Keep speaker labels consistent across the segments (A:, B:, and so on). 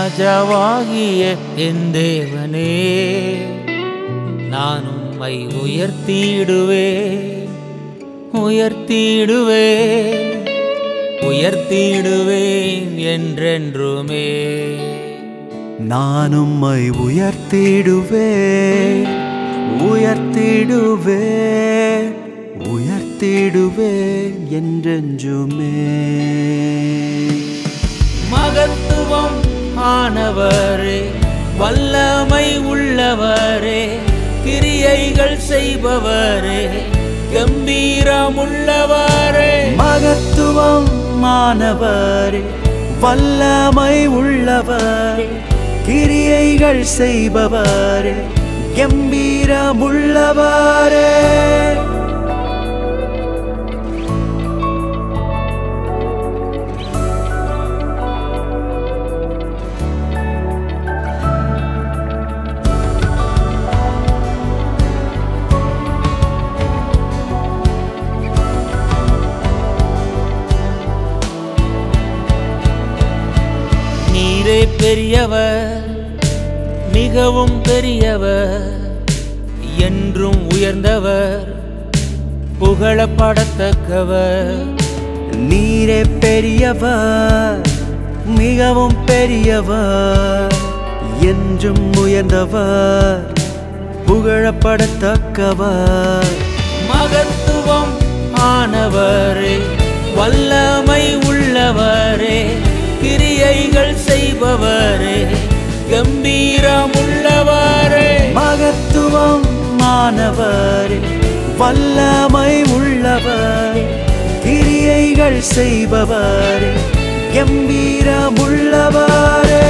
A: ராஜாவாகிய என் தேவனே நான் உம்மை உயர்த்திடுவே உயர்த்திடுவே உயர்த்திடுவேன் என்றென்றுமே
B: நான் உம்மை உயர்த்திடுவே உயர்த்திடுவே உயர்த்திடுவே என்றென்றுமே
A: மகத்துவம் ஆனவரே வல்லமை உள்ளவரே கிரியைகள் செய்பவரே கம்பீரமுள்ளவரே
B: மகத்துவம் மாணவரே வல்லமை உள்ளவர் கிரியைகள் செய்பவர் கம்பீரமுள்ளவரே
A: நீரே பெரியவர் மிகவும் பெரியவர் என்றும் உயர்ந்தவர் புகழப்படத்தக்கவர்
B: நீரே பெரியவர் மிகவும் பெரியவர் என்றும் உயர்ந்தவர் புகழப்படத்தக்கவர்
A: மகத்துவம் ஆனவரே வல்லமை உள்ளவரே கிரியைகள் செய்பவரே கம்பீரமுள்ளவரே
B: மகத்துவம் மாணவர் வல்லமை உள்ளவர் கிரியைகள் செய்பவர் கம்பீரமுள்ளவரே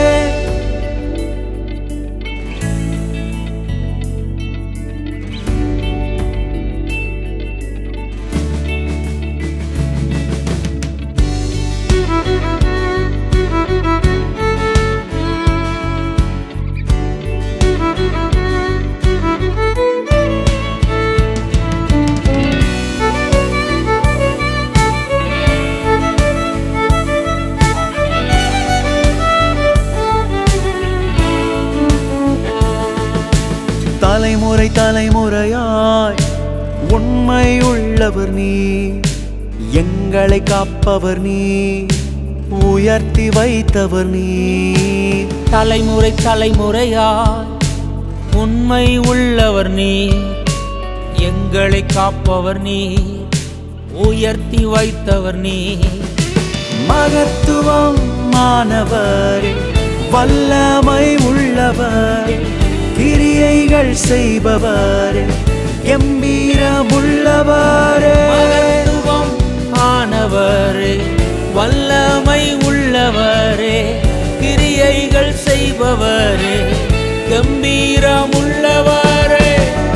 B: தலைமுறை தலைமுறையாய் உண்மை உள்ளவர் நீ எங்களை காப்பவர் நீ உயர்த்தி வைத்தவர் நீ
A: தலைமுறை தலைமுறையாய் உண்மை உள்ளவர் நீ எங்களை காப்பவர் நீ உயர்த்தி வைத்தவர் நீ
B: மகத்துவம் மாணவர் வல்லமை உள்ளவர் கிரியைகள் செய்பவர் கம்பீரமுள்ளவர்
A: மகத்துவம் ஆனவரே வல்லமை உள்ளவரே கிரியைகள் செய்பவரே கம்பீரமுள்ளவரே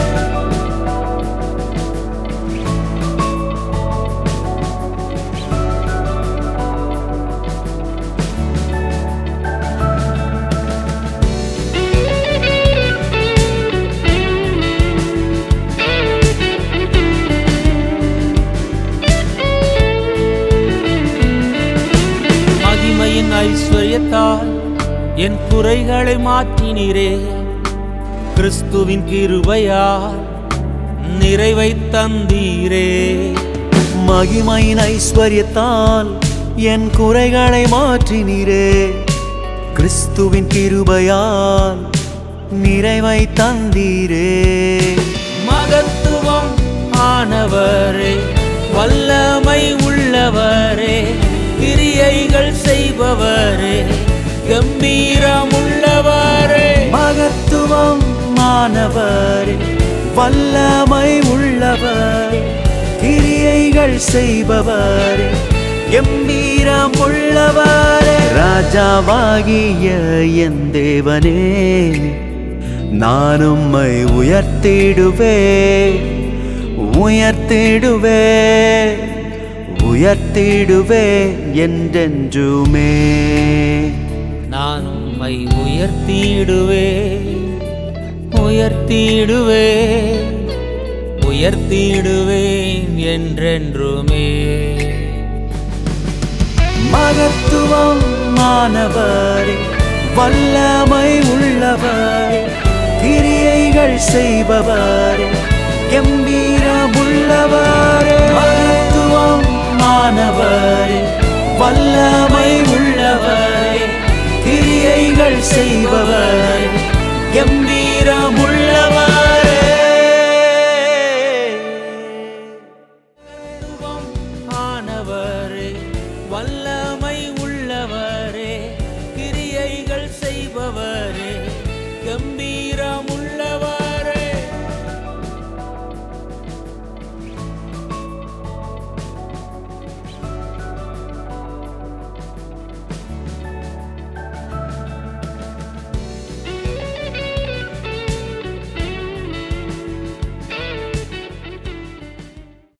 A: மகிமையின் ஐஸ்வர்யத்தால் என் குறைகளை மாற்றினீரே கிறிஸ்துவின் கிருபையால் நிறைவை தந்தீரே
B: மகிமையின் ஐஸ்வர்யத்தால் என் குறைகளை மாற்றினீரே கிறிஸ்துவின் கிருபையால் நிறைவை தந்தீரே
A: மகத்துவம் ஆனவரே வல்லமை உள்ளவரே கிரியைகள் செய்பவரே கம்பீரமுள்ளவரே
B: மகத்துவம் மாணவர் வல்லமை உள்ளவர் கிரியைகள் செய்பவர் கம்பீரமுள்ளவர் ராஜாவாகிய என் தேவனே நான் உம்மை உயர்த்திடுவே உயர்த்திடுவே உயர்த்திடுவே என்றென்றுமே
A: நான் உம்மை உயர்த்திடுவே உயர்த்திடுவே உயர்த்திடுவேன் என்றென்றுமே
B: மகத்துவம் மாணவர் வல்லமை உள்ளவர் கிரியைகள் செய்பவர் கம்பீரமுள்ளவர் மகத்துவம் மாணவர் வல்லமை உள்ளவர் கிரியைகள் செய்பவர் கம்பீரமுள்ளவர்